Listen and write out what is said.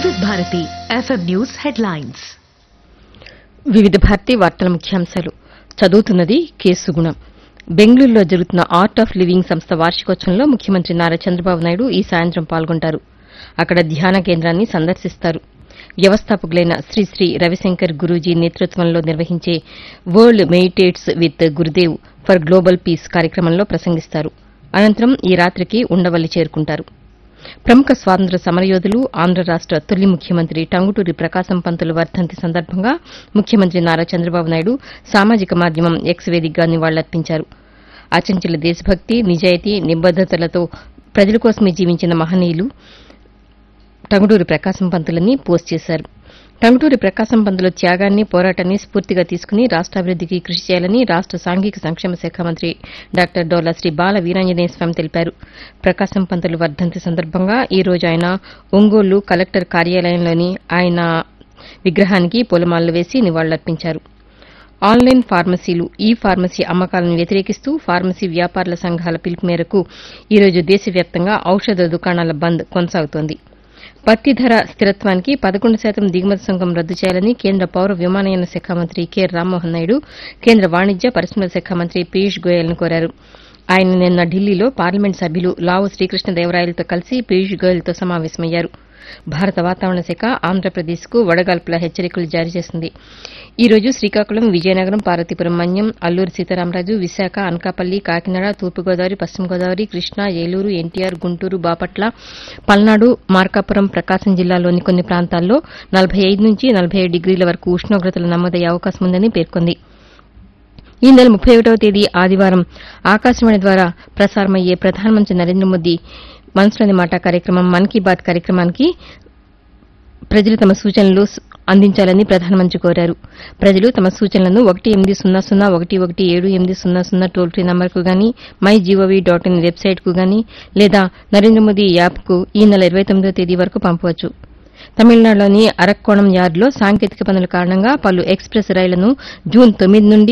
వివిధ Bharati FM news headlines వివిధ భారతి వార్తల ముఖ్యాంశాలు చదువుతున్నది కేసు గుణం బెంగళూరులో జరుగుతున్న ఆర్ట్ ఆఫ్ లివింగ్ సంస్థ వార్షికోత్సవంలో ముఖ్యమంత్రి నారా చంద్రబాబు నాయుడు ఈ సాయంత్రం పాల్గొంటారు అక్కడ ధ్యాన కేంద్రాన్ని సందర్శిస్తారు వ్యవస్థాపకులైన శ్రీ శ్రీ రవిశంకర్ గురూజీ నేతృత్వంలో నిర్వహించే world meditates with Gurudev for global peace కార్యక్రమంలో ప్రసంగిస్తారు అనంతరం ఈ రాత్రికి ఉండవల్లి చేరుకుంటారు ప్రముఖ స్వాతంత్ర సమరయోధులు ఆంధ్ర రాష్ట తొలి ముఖ్యమంత్రి టంగుటూరి ప్రకాశం పంతులు వర్ధంతి సందర్భంగా ముఖ్యమంత్రి నారా చంద్రబాబు నాయుడు సామాజిక మాధ్యమం ఎక్స్ వేదికగా నివాళులర్పించారు అచంచల దేశభక్తి నిజాయితీ నిబద్దతలతో ప్రజల కోసమే జీవించిన మహనీయులు టంగుటూరి ప్రకాశం పంతులని పోస్ట్ చేశారు టంగుటూరి ప్రకాశం పంతుల త్యాగాన్ని పోరాటాన్ని స్ఫూర్తిగా తీసుకుని రాష్టాభివృద్దికి కృషి చేయాలని రాష్ట సాంఘిక సంక్షేమ శాఖ మంత్రి డాక్టర్ డోలా శ్రీ బాల వీరాంజనేయ స్వామి తెలిపారు ప్రకాశం పంతులు వర్ధంతి సందర్భంగా ఈ రోజు ఆయన ఒంగోలు కలెక్టర్ కార్యాలయంలోని ఆయన విగ్రహానికి పూలమాలలు వేసి నివాళులర్పించారు ఆన్లైన్ ఫార్మసీలు ఈ ఫార్మసీ అమ్మకాలను వ్యతిరేకిస్తూ ఫార్మసీ వ్యాపారుల సంఘాల పిలుపు మేరకు ఈరోజు దేశవ్యాప్తంగా ఔషధ దుకాణాల బంద్ కొనసాగుతోంది పత్తి ధర స్థిరత్వానికి పదకొండు శాతం దిగుమతి సుంకం రద్దు చేయాలని కేంద్ర పౌర విమానయాన శాఖ మంత్రి కె రామ్మోహన్ నాయుడు కేంద్ర వాణిజ్య పరిశ్రమల శాఖ మంత్రి పీయూష్ గోయల్ను కోరారు ఆయన నిన్న ఢిల్లీలో పార్లమెంట్ సభ్యులు లావు శ్రీకృష్ణదేవరాయలతో కలిసి పీయూష్ గోయల్తో సమావేశమయ్యారు భారత వాతావరణ శాఖ ఆంధ్రప్రదేశ్కు వడగాల్పుల హెచ్చరికలు జారీ చేసింది ఈ రోజు శ్రీకాకుళం విజయనగరం పార్వతీపురం మన్యం అల్లూరు సీతారామరాజు విశాఖ అనకాపల్లి కాకినాడ తూర్పుగోదావరి పశ్చిమ గోదావరి కృష్ణా ఏలూరు ఎన్టీఆర్ గుంటూరు బాపట్ల పల్నాడు మార్కాపురం ప్రకాశం జిల్లాలోని కొన్ని ప్రాంతాల్లో నలభై ఐదు నుంచి నలభై ఏడు డిగ్రీల వరకు ఉష్ణోగ్రతలు నమోదయ్యే అవకాశం ఉందని పేర్కొంది ఈ నెల ముప్పై ఒకటవ తేదీ ఆదివారం ఆకాశవాణి ద్వారా ప్రసారమయ్యే ప్రధానమంత్రి నరేంద్ర మోదీ మనసులోని మాట కార్యక్రమం మన్ కీ బాత్ కార్యక్రమానికి ప్రజలు తమ సూచనలు స్- అందించాలని ప్రధానమంత్రి కోరారు ప్రజలు తమ సూచనలను ఒకటి ఎనిమిది సున్నా సున్నా ఒకటి ఒకటి ఏడు ఎనిమిది సున్నా సున్నా టోల్ ఫ్రీ నంబర్కు గాని మై జీఓవీ డాట్ ఇన్ వెబ్సైట్కు గాని లేదా నరేంద్ర మోదీ యాప్కు ఈ నెల ఇరవై తొమ్మిదో తేదీ వరకు పంపవచ్చు తమిళనాడులోని అరక్కోణం యార్డులో సాంకేతిక పనుల కారణంగా పలు ఎక్స్ప్రెస్ రైళ్లను జూన్ తొమ్మిది నుండి